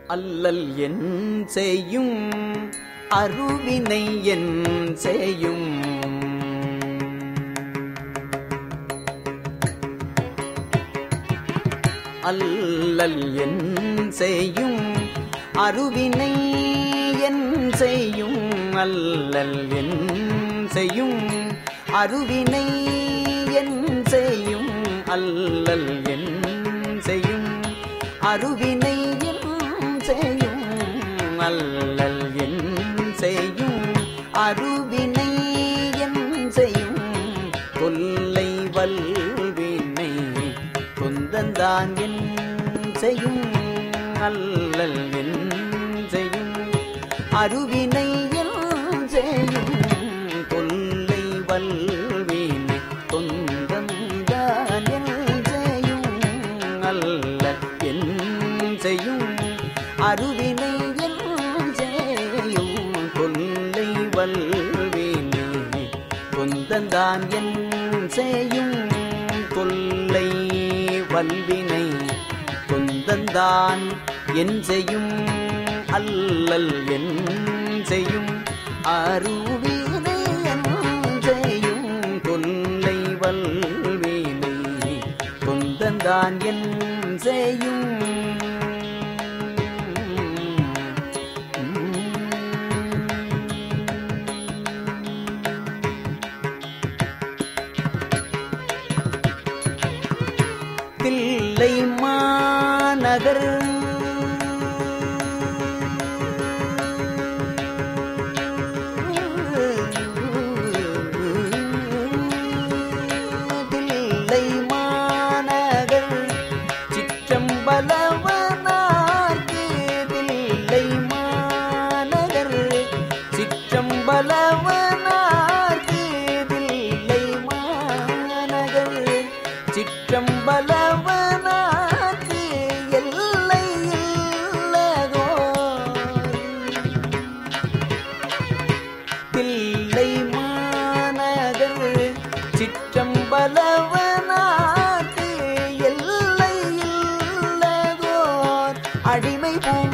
அல்லல் என் செய்யும் அருவினை என் செய்யும் அல்லல் என் செய்யும் அருவினை என் செய்யும் அல்லல் என் செய்யும் அருவினை என் செய்யும் அல்லல் என் செய்யும் அருவினை என் செய்யும் அல்லல் என் செய்யும் அருவினை என் செய்யும் கொல்லை வல்வினை குந்தந்தான் என் செய்யும் அல்லல் என் செய்யும் அருவினை என் செய்யும் கொல்லை வல்வினை குந்தந்தான் என் செய்யும் அல்ல என் செய்யும் அருவினை என் செய்யும் கொல்லை வல்வினை குந்தந்தான் என் செய்யும் கொல்லை வல்வினை குந்தந்தான் என் செய்யும் அல்லல் என் செய்யும் அருவினை என் செய்யும் கொல்லை வல்வினை குந்தந்தான் என் செய்யும் தில்லை மாநகர் தில்லை மாநகர் சிற்றம்பலவனார்க்கு தில்லை மாநகர் சிற்றம்பலவனார்க்கு தில்லை மாநகர் சிற்றம்பலவனார்க்கு எல்லை இல்லதோ தில்லை மாநகர் சிற்றம்பலவனாக்கு எல்லை இல்லதோர் அடிமை பூ